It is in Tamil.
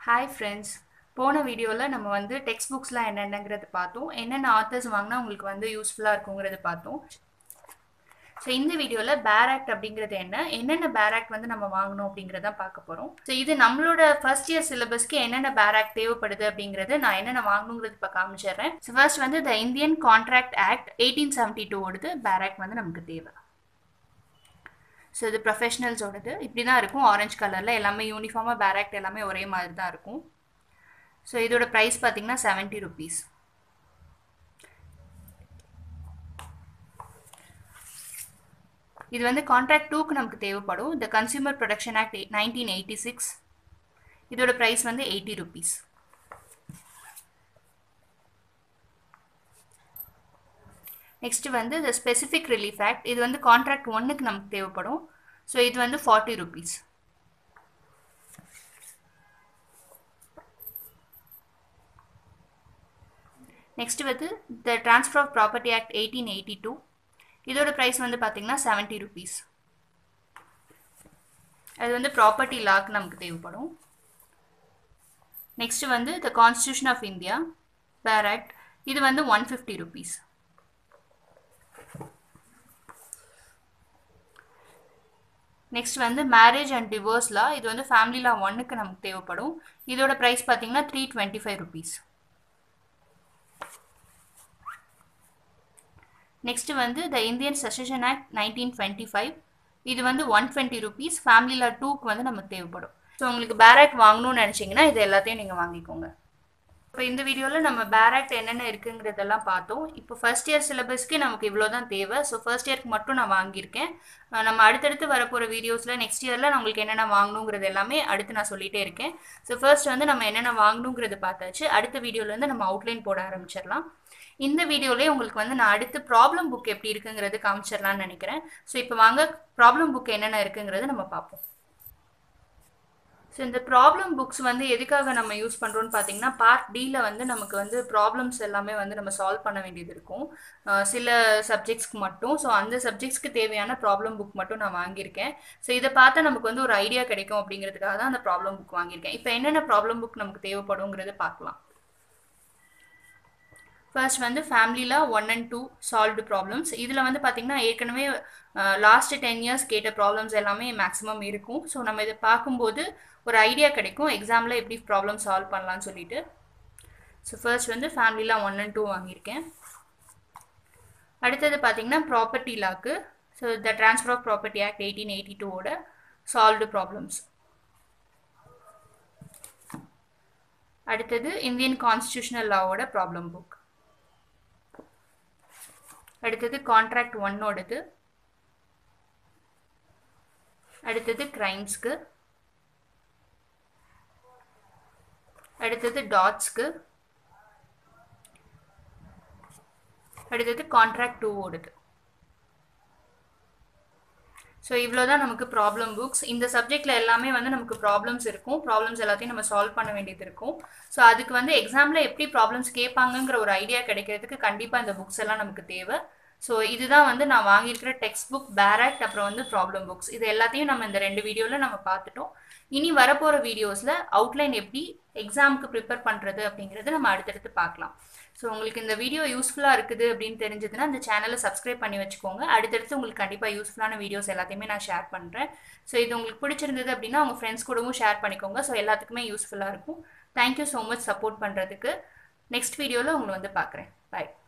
ஹாய் ஃப்ரெண்ட்ஸ் போன வீடியோவில் நம்ம வந்து டெக்ஸ்ட் புக்ஸ்லாம் என்னென்னங்கிறது பார்த்தோம் என்னென்ன ஆத்தர்ஸ் வாங்கினா உங்களுக்கு வந்து யூஸ்ஃபுல்லாக இருக்குங்கிறது பார்த்தோம் ஸோ இந்த வீடியோவில் பேராக்ட் அப்படிங்கிறது என்ன என்னென்ன பேராக்ட் வந்து நம்ம வாங்கணும் அப்படிங்கிறத பார்க்க போகிறோம் ஸோ இது நம்மளோட ஃபர்ஸ்ட் இயர் சிலபஸ்க்கு என்னென்ன பேராக்ட் தேவைப்படுது அப்படிங்கிறது நான் என்னென்ன வாங்கணுங்கிறது இப்போ காமிச்சிடுறேன் ஸோ ஃபர்ஸ்ட் வந்து the Indian contract act eighteen seventy டூவோடது பேராக்ட் வந்து நமக்கு தேவை ஸோ இது ப்ரொஃபஷனல்ஸோடது இப்படி தான் இருக்கும் ஆரஞ்சு கலரில் எல்லாமே யூனிஃபார்மாக பேராக்ட் எல்லாமே ஒரே மாதிரி தான் இருக்கும் ஸோ இதோட ப்ரைஸ் பார்த்தீங்கன்னா செவன்ட்டி ருபீஸ் இது வந்து கான்ட்ராக்ட் டூக்கு நமக்கு தேவைப்படும் இந்த consumer protection act nineteen eighty six இதோட ப்ரைஸ் வந்து எயிட்டி ருபீஸ் நெக்ஸ்ட் வந்து இந்த ஸ்பெசிஃபிக் ரிலீஃப் ஆக்ட் இது வந்து கான்ட்ராக்ட் ஒன்னுக்கு நமக்கு தேவைப்படும் ஸோ இது வந்து ஃபார்ட்டி ருபீஸ் நெக்ஸ்ட் வந்து the transfer of property act eighteen eighty two இதோட ப்ரைஸ் வந்து பார்த்தீங்கன்னா செவன்ட்டி ருபீஸ் அது வந்து ப்ராப்பர்ட்டி லாக்கு நமக்கு தேவைப்படும் நெக்ஸ்ட் வந்து the constitution of India bare act இது வந்து ஒன் ஃபிஃப்டி ருபீஸ் நெக்ஸ்ட் வந்து மேரேஜ் அண்ட் டிவோர்ஸ் லா இது வந்து ஃபேமிலி லா ஒன்னுக்கு நமக்கு தேவைப்படும் இதோட ப்ரைஸ் பார்த்தீங்கன்னா three twenty five rupees next வந்து the Indian succession act nineteen twenty five இது வந்து one twenty rupees family law டூக்கு வந்து நமக்கு தேவைப்படும் ஸோ உங்களுக்கு பேராக்ட் வாங்கணும்னு நினச்சிங்கன்னா இது எல்லாத்தையும் நீங்கள் வாங்கிக்கோங்க இப்போ இந்த வீடியோவில் நம்ம பேராக்ட் என்னென்ன இருக்குங்கிறதெல்லாம் பார்த்தோம் இப்போ ஃபர்ஸ்ட் இயர் சிலபஸ்க்கு நமக்கு இவ்வளோ தான் தேவை ஸோ ஃபர்ஸ்ட் இயர்க்கு மட்டும் நான் வாங்கியிருக்கேன் நம்ம அடுத்தடுத்து வரப்போகிற வீடியோஸில் நெக்ஸ்ட் இயரில் நான் உங்களுக்கு என்னென்ன வாங்கணுங்கிறது எல்லாமே அடுத்து நான் சொல்லிகிட்டே இருக்கேன் ஸோ ஃபர்ஸ்ட் வந்து நம்ம என்னென்ன வாங்கணுங்கிறது பார்த்தாச்சு அடுத்த வீடியோலேருந்து நம்ம அவுட்லைன் போட ஆரம்பிச்சிடலாம் இந்த வீடியோலேயே உங்களுக்கு வந்து நான் அடுத்து ப்ராப்ளம் புக் எப்படி இருக்குங்கிறது காமிச்சிடலான்னு நினைக்கிறேன் ஸோ இப்போ வாங்க ப்ராப்ளம் புக் என்னென்ன இருக்குங்கிறது நம்ம பார்ப்போம் ஸோ இந்த ப்ராப்ளம் புக்ஸ் வந்து எதுக்காக நம்ம யூஸ் பண்ணுறோன்னு பார்த்தீங்கன்னா பார்ட் டியில் வந்து நமக்கு வந்து ப்ராப்ளம்ஸ் எல்லாமே வந்து நம்ம சால்வ் பண்ண வேண்டியது இருக்கும் சில சப்ஜெக்ட்ஸ்க்கு மட்டும் ஸோ அந்த சப்ஜெக்ட்ஸ்க்கு தேவையான ப்ராப்ளம் புக் மட்டும் நான் வாங்கியிருக்கேன் ஸோ இதை பார்த்தா நமக்கு வந்து ஒரு ஐடியா கிடைக்கும் அப்படிங்கிறதுக்காக தான் அந்த ப்ராப்ளம் புக் வாங்கியிருக்கேன் இப்போ என்னென்ன ப்ராப்ளம் புக் நமக்கு தேவைப்படுங்கிறத பார்க்கலாம் ஃபர்ஸ்ட் வந்து ஃபேமிலியில் one and two solved problems இதில் வந்து பார்த்திங்கன்னா ஏற்கனவே லாஸ்ட்டு டென் இயர்ஸ் கேட்ட ப்ராப்ளம்ஸ் எல்லாமே மேக்ஸிமம் இருக்கும் ஸோ நம்ம இதை பார்க்கும்போது ஒரு ஐடியா கிடைக்கும் எக்ஸாமில் எப்படி ப்ராப்ளம் சால்வ் பண்ணலான்னு சொல்லிட்டு ஸோ ஃபர்ஸ்ட் வந்து ஃபேமிலியில் ஒன் அண்ட் டூ வாங்கியிருக்கேன் அடுத்தது பார்த்திங்கன்னா ப்ராப்பர்ட்டி லாக்கு so the transfer of property act eighteen eighty டூவோட சால்வ்டு ப்ராப்ளம்ஸ் அடுத்தது இந்தியன் கான்ஸ்டியூஷனல் லாவோட ப்ராப்ளம் புக் அடுத்தது கான்ட்ராக்ட் ஒன்னோடது அடுத்தது கிரைம்ஸ்க்கு அடுத்தது டாட்ஸ்க்கு அடுத்தது கான்ட்ராக்ட் டூவோடது ஸோ இவ்வளோ தான் நமக்கு ப்ராப்ளம் புக்ஸ் இந்த சப்ஜெக்டில் எல்லாமே வந்து நமக்கு ப்ராப்ளம்ஸ் இருக்கும் ப்ராப்ளம்ஸ் எல்லாத்தையும் நம்ம சால்வ் பண்ண வேண்டியது இருக்கும் ஸோ அதுக்கு வந்து எக்ஸாமில் எப்படி ப்ராப்ளம்ஸ் கேட்பாங்கங்கிற ஒரு ஐடியா கிடைக்கிறதுக்கு கண்டிப்பாக இந்த புக்ஸ் எல்லாம் நமக்கு தேவை ஸோ இதுதான் வந்து நான் வாங்கியிருக்கிற டெக்ஸ்ட் புக் பேராக்ட் அப்புறம் வந்து ப்ராப்ளம் புக்ஸ் இது எல்லாத்தையும் நம்ம இந்த ரெண்டு வீடியோவில் நம்ம பார்த்துட்டோம் இனி வரப்போகிற வீடியோஸில் அவுட்லைன் எப்படி எக்ஸாமுக்கு ப்ரிப்பேர் பண்ணுறது அப்படிங்கிறது நம்ம அடுத்தடுத்து பார்க்கலாம் ஸோ உங்களுக்கு இந்த வீடியோ யூஸ்ஃபுல்லாக இருக்குது அப்படின்னு தெரிஞ்சதுன்னா இந்த சேனலை சப்ஸ்கிரைப் பண்ணி வச்சுக்கோங்க அடுத்தடுத்து உங்களுக்கு கண்டிப்பாக யூஸ்ஃபுல்லான வீடியோஸ் எல்லாத்தையுமே நான் ஷேர் பண்ணுறேன் ஸோ இது உங்களுக்கு பிடிச்சிருந்தது அப்படின்னா உங்கள் ஃப்ரெண்ட்ஸ் கூடவும் ஷேர் பண்ணிக்கோங்க ஸோ எல்லாத்துக்குமே யூஸ்ஃபுல்லாக இருக்கும் தேங்க்யூ ஸோ மச் சப்போர்ட் பண்ணுறதுக்கு நெக்ஸ்ட் வீடியோவில் உங்களை வந்து பார்க்குறேன் பாய்